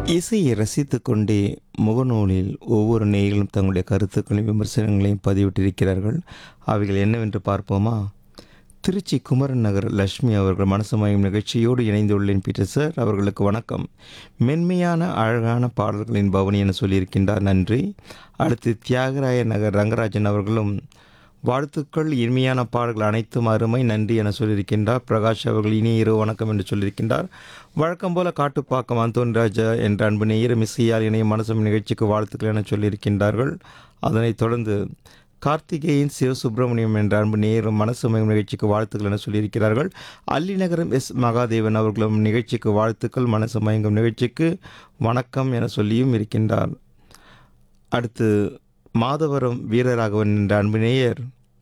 இசையை ரசித்துக் கொண்டே முகநூலில் ஒவ்வொரு நேயர்களும் தங்களுடைய கருத்துக்களையும் விமர்சனங்களையும் பதிவிட்டிருக்கிறார்கள் அவைகள் என்னவென்று பார்ப்போமா திருச்சி குமரன் நகர் லட்சுமி அவர்கள் மனசமயம் நிகழ்ச்சியோடு இணைந்துள்ளேன் பீட்டர் சார் அவர்களுக்கு வணக்கம் மென்மையான அழகான பாடல்களின் பவனி என சொல்லியிருக்கின்றார் நன்றி அடுத்து தியாகராய நகர் ரங்கராஜன் அவர்களும் வாழ்த்துக்கள் இனிமையான பாடல்கள் அனைத்தும் அருமை நன்றி என சொல்லியிருக்கின்றார் பிரகாஷ் அவர்கள் இனிய இரவு வணக்கம் என்று சொல்லியிருக்கின்றார் வழக்கம் போல காட்டுப்பாக்கம் அந்தோன் ராஜா என்ற அன்பு நேயரும் இசையால் இணைய மனசம் நிகழ்ச்சிக்கு வாழ்த்துக்கள் என சொல்லியிருக்கின்றார்கள் அதனைத் தொடர்ந்து கார்த்திகேயன் சிவசுப்பிரமணியம் என்ற அன்பு நேயரும் மனசுமயம் நிகழ்ச்சிக்கு வாழ்த்துக்கள் என சொல்லியிருக்கிறார்கள் அல்லிநகரம் எஸ் மகாதேவன் அவர்களும் நிகழ்ச்சிக்கு வாழ்த்துக்கள் மனசு மயங்கும் நிகழ்ச்சிக்கு வணக்கம் என சொல்லியும் இருக்கின்றார் அடுத்து மாதவரம் வீரராகவன் என்ற அன்பு நேயர்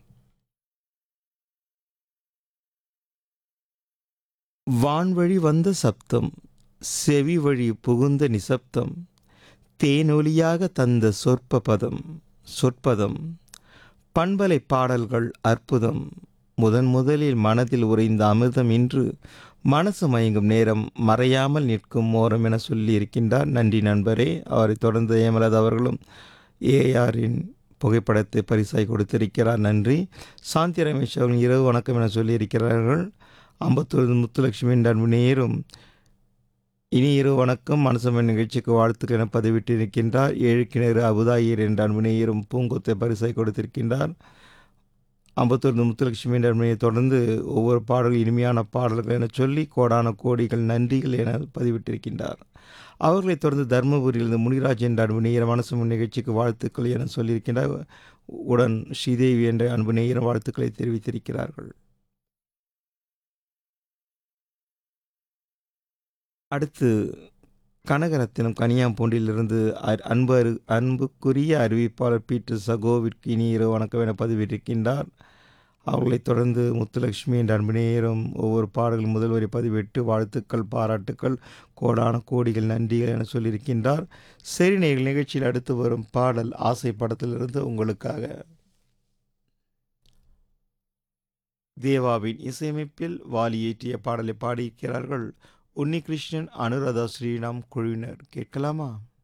வான்வழி வந்த சப்தம் செவி வழி புகுந்த நிசப்தம் தேனொலியாக தந்த சொற்ப பதம் சொற்பதம் பண்பலை பாடல்கள் அற்புதம் முதன் முதலில் மனதில் உறைந்த அமிர்தம் இன்று மனசு மயங்கும் நேரம் மறையாமல் நிற்கும் ஓரம் என சொல்லி இருக்கின்றார் நன்றி நண்பரே அவரை தொடர்ந்து ஏமலது அவர்களும் ஏஆரின் புகைப்படத்தை பரிசாய் கொடுத்திருக்கிறார் நன்றி சாந்தி ரமேஷ் அவர்கள் இரவு வணக்கம் என சொல்லியிருக்கிறார்கள் அம்பத்தூர் முத்துலட்சுமி என்ற அன்பு நேரும் இனி இரவு வணக்கம் மனசமன் நிகழ்ச்சிக்கு வாழ்த்துக்கள் என பதிவிட்டிருக்கின்றார் ஏழு கிணறு அபுதாயர் என்ற அன்பு நேயரும் பூங்கொத்தை பரிசாய் கொடுத்திருக்கின்றார் அம்பத்தூர் முத்துலட்சுமி என்ற அன்பனையை தொடர்ந்து ஒவ்வொரு பாடல்கள் இனிமையான பாடல்கள் என சொல்லி கோடான கோடிகள் நன்றிகள் என பதிவிட்டிருக்கின்றார் அவர்களைத் தொடர்ந்து தருமபுரியிலிருந்து முனிராஜ் என்ற அன்பு நேயர் மனசு நிகழ்ச்சிக்கு வாழ்த்துக்கள் என சொல்லியிருக்கின்றார் உடன் ஸ்ரீதேவி என்ற அன்பு நேயர் வாழ்த்துக்களை தெரிவித்திருக்கிறார்கள் அடுத்து கனகரத்தினம் கனியாம்பூண்டிலிருந்து அ- அன்பு அரு அன்புக்குரிய அறிவிப்பாளர் பீட்டர் சகோவிற்கு இனி இரவு வணக்கம் என பதிவிட்டிருக்கின்றார் அவர்களைத் தொடர்ந்து முத்துலட்சுமி என்ற அன்பு நேயரும் ஒவ்வொரு பாடல்கள் முதல் வரி பதிவிட்டு வாழ்த்துக்கள் பாராட்டுக்கள் கோடான கோடிகள் நன்றிகள் என சொல்லியிருக்கின்றார் சரி நேயர்கள் நிகழ்ச்சியில் அடுத்து வரும் பாடல் ஆசை படத்திலிருந்து உங்களுக்காக தேவாவின் இசையமைப்பில் வாலி இயற்றிய பாடலை பாடியிருக்கிறார்கள் உன்னிகிருஷ்ணன் அனுராதா ஸ்ரீராம் குழுவினர் கேட்கலாமா